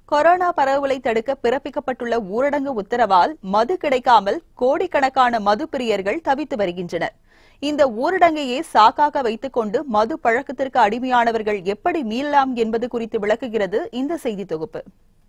corona பரவலை தடுக்க பிறப்பிக்கப்பட்டுள்ள ஊரடங்கு உத்தரவால் மது கிடைக்காமல் கோடிக்கணக்கான மது பிரியர்கள் தவித்து வருகின்றனர் இந்த ஊரடங்கையே சாக்காக வைத்துக் கொண்டு மது பழக்கத்திற்கு அடிமையானவர்கள் எப்படி மீளலாம் என்பது குறித்து விளக்குகிறது இந்த செய்தி தொகுப்பு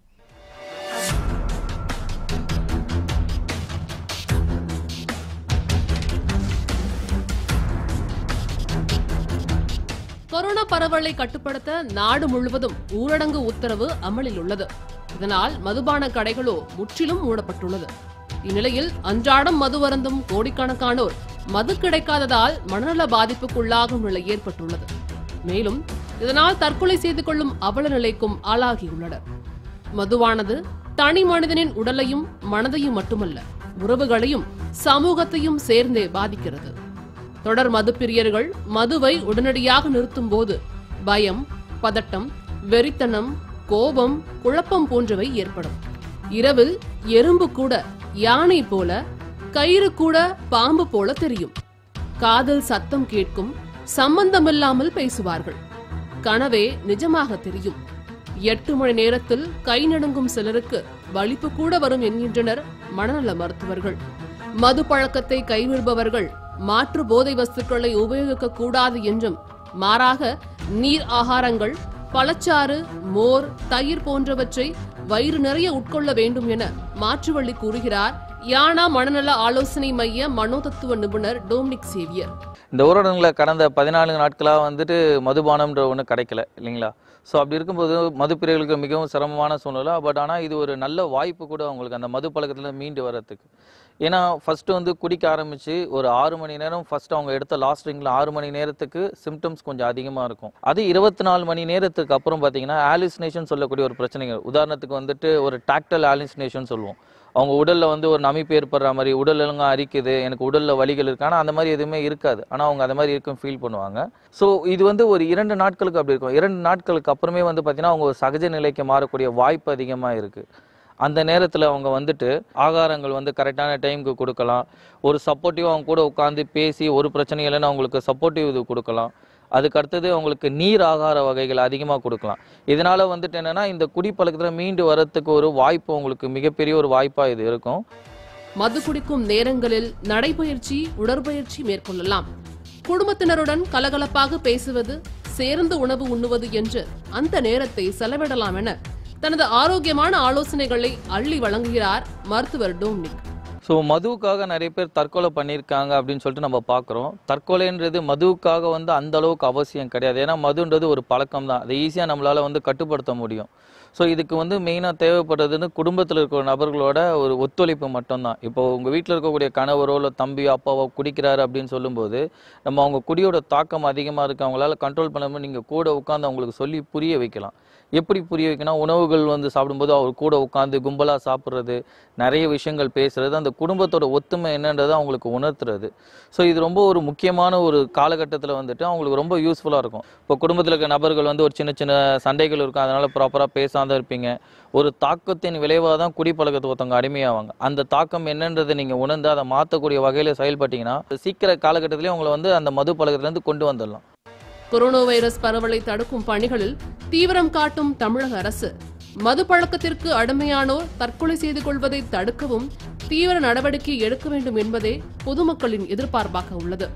கொரோனா பரவலை கட்டுப்படுத்த நாடு முழுவதும் ஊரடங்கு உத்தரவு அமலில் உள்ளது இதனால் மதுபான கடைகளோ முற்றிலும் மூடப்பட்டுள்ளது இந்நிலையில் அன்றாடம் மது வருந்தும் கோடிக்கணக்கானோர் மது கிடைக்காததால் மனநல பாதிப்புக்குள்ளாகும் நிலை ஏற்பட்டுள்ளது மேலும் இதனால் தற்கொலை செய்து கொள்ளும் அவல நிலைக்கும் ஆளாகியுள்ளனர் மதுவானது தனி மனிதனின் உடலையும் மனதையும் மட்டுமல்ல உறவுகளையும் சமூகத்தையும் சேர்ந்தே பாதிக்கிறது தொடர் மது பிரியர்கள் மதுவை உடனடியாக நிறுத்தும் போது பயம் பதட்டம் வெறித்தனம் கோபம் குழப்பம் போன்றவை ஏற்படும் இரவில் எறும்பு கூட யானை போல கயிறு கூட பாம்பு போல தெரியும் காதல் சத்தம் கேட்கும் சம்பந்தமில்லாமல் பேசுவார்கள் கனவே நிஜமாக தெரியும் எட்டு மணி நேரத்தில் கை நடுங்கும் சிலருக்கு வலிப்பு கூட வரும் என்கின்றனர் மனநல மருத்துவர்கள் மது பழக்கத்தை கைவிடுபவர்கள் மாற்று போதை வஸ்துக்களை உபயோகிக்க கூடாது என்றும் மாறாக நீர் ஆகாரங்கள் பழச்சாறு மோர் தயிர் போன்றவற்றை வயிறு நிறைய உட்கொள்ள வேண்டும் என மாற்றுவள்ளி கூறுகிறார் யானா மனநல ஆலோசனை மைய மனோதத்துவ நிபுணர் டோம்னிக் சேவியர் இந்த ஊரடங்கில் கடந்த பதினாலு நாட்களாக வந்துட்டு மதுபானம்ன்ற ஒன்று கிடைக்கல இல்லைங்களா ஸோ அப்படி இருக்கும்போது மதுப்பிரியர்களுக்கு மிகவும் சிரமமான சூழ்நிலை பட் ஆனால் இது ஒரு நல்ல வாய்ப்பு கூட அவங்களுக்கு அந்த மது பழக்கத்தில் மீண்டு வர்றதுக்கு ஏன்னா ஃபர்ஸ்ட் வந்து குடிக்க ஆரம்பிச்சு ஒரு ஆறு மணி நேரம் ஃபர்ஸ்ட் அவங்க எடுத்த லாஸ்ட் ரிங்கில் ஆறு மணி நேரத்துக்கு சிம்டம்ஸ் கொஞ்சம் அதிகமாக இருக்கும் அது இருபத்தி நாலு மணி நேரத்துக்கு அப்புறம் பார்த்தீங்கன்னா ஆலிசினேஷன் சொல்லக்கூடிய ஒரு பிரச்சனைகள் உதாரணத்துக்கு வந்துட்டு ஒரு டாக்டல் ஆலிசினேஷன் சொல்லுவோம் அவங்க உடல்ல வந்து ஒரு நமிப்பு ஏற்படுற மாதிரி உடல் எல்லாம் அரிக்குது எனக்கு உடல்ல வலிகள் இருக்கு ஆனால் அந்த மாதிரி எதுவுமே இருக்காது ஆனால் அவங்க அந்த மாதிரி இருக்கும் ஃபீல் பண்ணுவாங்க ஸோ இது வந்து ஒரு இரண்டு நாட்களுக்கு அப்படி இருக்கும் இரண்டு நாட்களுக்கு அப்புறமே வந்து பார்த்தீங்கன்னா அவங்க ஒரு சகஜ நிலைக்கு மாறக்கூடிய வாய்ப்பு அதிகமாக இருக்கு அந்த நேரத்தில் அவங்க வந்துட்டு ஆகாரங்கள் வந்து கரெக்டான டைமுக்கு கொடுக்கலாம் ஒரு சப்போர்ட்டிவ் அவங்க கூட உட்காந்து பேசி ஒரு பிரச்சனை இல்லைன்னு அவங்களுக்கு சப்போர்ட்டிவ் இது கொடுக்கலாம் அதுக்கு அடுத்தது அவங்களுக்கு நீர் ஆகார வகைகள் அதிகமாக கொடுக்கலாம் இதனால வந்துட்டு என்னன்னா இந்த குடிப்பழக்கத்தில் மீண்டு வரத்துக்கு ஒரு வாய்ப்பு உங்களுக்கு மிகப்பெரிய ஒரு வாய்ப்பாக இது இருக்கும் மது குடிக்கும் நேரங்களில் நடைபயிற்சி உடற்பயிற்சி மேற்கொள்ளலாம் குடும்பத்தினருடன் கலகலப்பாக பேசுவது சேர்ந்து உணவு உண்ணுவது என்று அந்த நேரத்தை செலவிடலாம் என தனது ஆரோக்கியமான ஆலோசனைகளை அள்ளி வழங்குகிறார் மருத்துவர் டோம்னிக் ஸோ மதுவுக்காக நிறைய பேர் தற்கொலை பண்ணியிருக்காங்க அப்படின்னு சொல்லிட்டு நம்ம பார்க்குறோம் தற்கொலைன்றது மதுவுக்காக வந்து அந்த அளவுக்கு அவசியம் கிடையாது ஏன்னா மதுன்றது ஒரு பழக்கம் தான் அதை ஈஸியாக நம்மளால வந்து கட்டுப்படுத்த முடியும் ஸோ இதுக்கு வந்து மெயினாக தேவைப்படுறதுன்னு குடும்பத்தில் இருக்கிற நபர்களோட ஒரு ஒத்துழைப்பு மட்டும்தான் இப்போ உங்கள் வீட்டில் இருக்கக்கூடிய கணவரோ இல்லை தம்பியோ அப்பாவோ குடிக்கிறாரு அப்படின்னு சொல்லும்போது நம்ம அவங்க குடியோட தாக்கம் அதிகமாக இருக்கு அவங்களால கண்ட்ரோல் பண்ணாமல் நீங்கள் கூட உட்காந்து அவங்களுக்கு சொல்லி புரிய வைக்கலாம் எப்படி புரிய வைக்கணும் உணவுகள் வந்து சாப்பிடும்போது அவர் கூட உட்காந்து கும்பலாக சாப்பிட்றது நிறைய விஷயங்கள் பேசுறது அந்த குடும்பத்தோட ஒத்துமை என்னன்றதை அவங்களுக்கு உணர்த்துறது ஸோ இது ரொம்ப ஒரு முக்கியமான ஒரு காலகட்டத்தில் வந்துட்டு அவங்களுக்கு ரொம்ப யூஸ்ஃபுல்லாக இருக்கும் இப்போ குடும்பத்தில் இருக்க நபர்கள் வந்து ஒரு சின்ன சின்ன சண்டைகள் இருக்கும் அதனால ப்ராப்பராக பேசாத இருப்பீங்க ஒரு தாக்கத்தின் விளைவாக தான் குடிப்பழக்கத்துக்கு ஒருத்தவங்க அடிமையாவாங்க அந்த தாக்கம் என்னன்றதை நீங்கள் உணர்ந்து அதை மாற்றக்கூடிய வகையில் செயல்பட்டீங்கன்னா சீக்கிர காலகட்டத்திலேயே உங்களை வந்து அந்த மது பழக்கத்துலேருந்து கொண்டு வந்துடலாம் கொரோனா வைரஸ் பரவலை தடுக்கும் பணிகளில் தீவிரம் காட்டும் தமிழக அரசு மது பழக்கத்திற்கு அடிமையானோர் தற்கொலை செய்து கொள்வதை தடுக்கவும் தீவிர நடவடிக்கை எடுக்க வேண்டும் என்பதே பொதுமக்களின் எதிர்பார்ப்பாக உள்ளது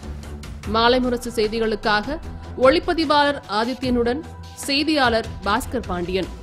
மாலை முரசு செய்திகளுக்காக ஒளிப்பதிவாளர் ஆதித்யனுடன் செய்தியாளர் பாஸ்கர் பாண்டியன்